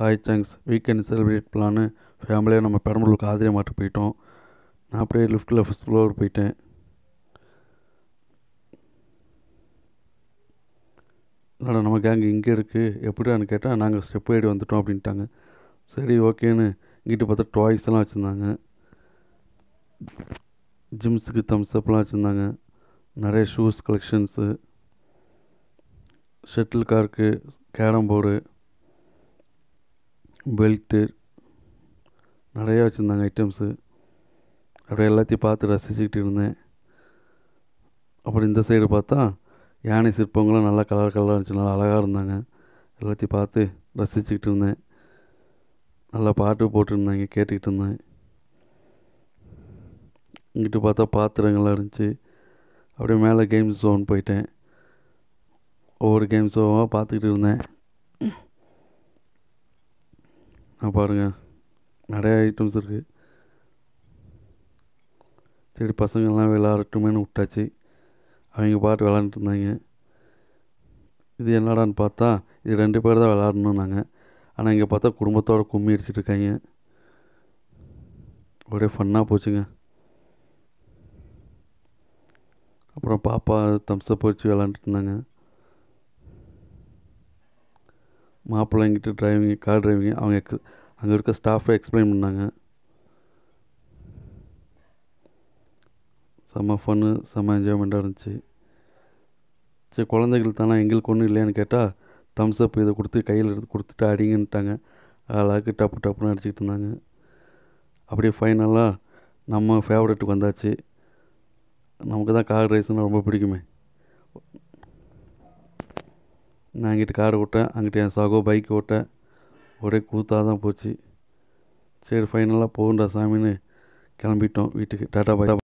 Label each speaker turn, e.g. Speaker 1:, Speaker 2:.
Speaker 1: hi thanks weekend celebrate பண்ணலான்னு ஃபேமிலியாக நம்ம பெரம்பலூருக்கு ஆதிரை மார்ட் போயிட்டோம் நான் அப்படியே லிஃப்ட்டில் ஃபஸ்ட் ஃப்ளோர் போயிட்டேன் என்னடா நம்ம கேங் இங்கே இருக்குது எப்படின்னு கேட்டால் நாங்கள் ஸ்டெப் ஏறி வந்துட்டோம் அப்படின்ட்டாங்க சரி ஓகேன்னு இங்கிட்டு பார்த்தா டாய்ஸ் எல்லாம் வச்சுருந்தாங்க ஜிம்ஸுக்கு தம்ஸ் அப்லாம் வச்சுருந்தாங்க நிறைய shoes collections shuttle cork carrom board belt நிறையா வச்சுருந்தாங்க ஐட்டம்ஸு அப்படியே எல்லாத்தையும் பார்த்து ரசிச்சுக்கிட்டு இருந்தேன் அப்புறம் இந்த சைடு பார்த்தா யானை சிற்பங்களும் நல்லா கலர் கலராக இருந்துச்சு நல்லா அழகாக இருந்தாங்க எல்லாத்தையும் பார்த்து ரசிச்சுக்கிட்டு இருந்தேன் நல்லா பாட்டு போட்டுருந்தாங்க கேட்டுக்கிட்டு இருந்தேன் இங்கிட்டு பார்த்தா பாத்திரங்கள்லாம் இருந்துச்சு அப்படியே மேலே கேம்ஸ் ஜோன் போயிட்டேன் ஒவ்வொரு கேம் ஷோவாக பார்த்துக்கிட்டு இருந்தேன் நான் பாருங்கள் நிறைய ஐட்டம்ஸ் இருக்குது சரி பசங்கள்லாம் விளாடட்டுமேனு விட்டாச்சு அவங்க பாட்டு விளாண்டுட்டு இருந்தாங்க இது என்னடான்னு பார்த்தா இது ரெண்டு பேர் தான் விளாடணும் நாங்கள் ஆனால் இங்கே பார்த்தா குடும்பத்தோடு கும்மி அடிச்சிட்டு இருக்காங்க ஒரே ஃபன்னாக போச்சுங்க அப்புறம் பாப்பா தம்ஸ்அப் வச்சு விளாண்டுட்டு இருந்தாங்க மாப்பிள்ளை எங்கிட்ட டிரைவிங் கார் டிரைவிங் அவங்க எக் அங்கே இருக்க ஸ்டாஃபை எக்ஸ்பிளைன் பண்ணாங்க செம்ம ஃபன்னு செம்ம என்ஜாய்மெண்ட்டாக இருந்துச்சு சரி குழந்தைகள் தானே எங்களுக்கு ஒன்றும் இல்லையான்னு கேட்டால் தம்ஸ் அப் இதை கொடுத்து கையில் எடுத்து கொடுத்துட்டு அடிங்கன்ட்டாங்க அழகாக்கு டப்பு டப்புன்னு அடிச்சுக்கிட்டு இருந்தாங்க அப்படியே ஃபைனலாக நம்ம ஃபேவரெட்டுக்கு வந்தாச்சு நமக்கு தான் கார் ரேஸ்னால் ரொம்ப பிடிக்குமே நான் இங்கிட்டு கார் ஓட்டேன் அங்கிட்டு என் சகோ பைக் ஓட்ட ஒரே கூத்தாக தான் போச்சு சரி ஃபைனலாக போகுண்டா சாமின்னு கிளம்பிட்டோம் வீட்டுக்கு டாட்டா பாய்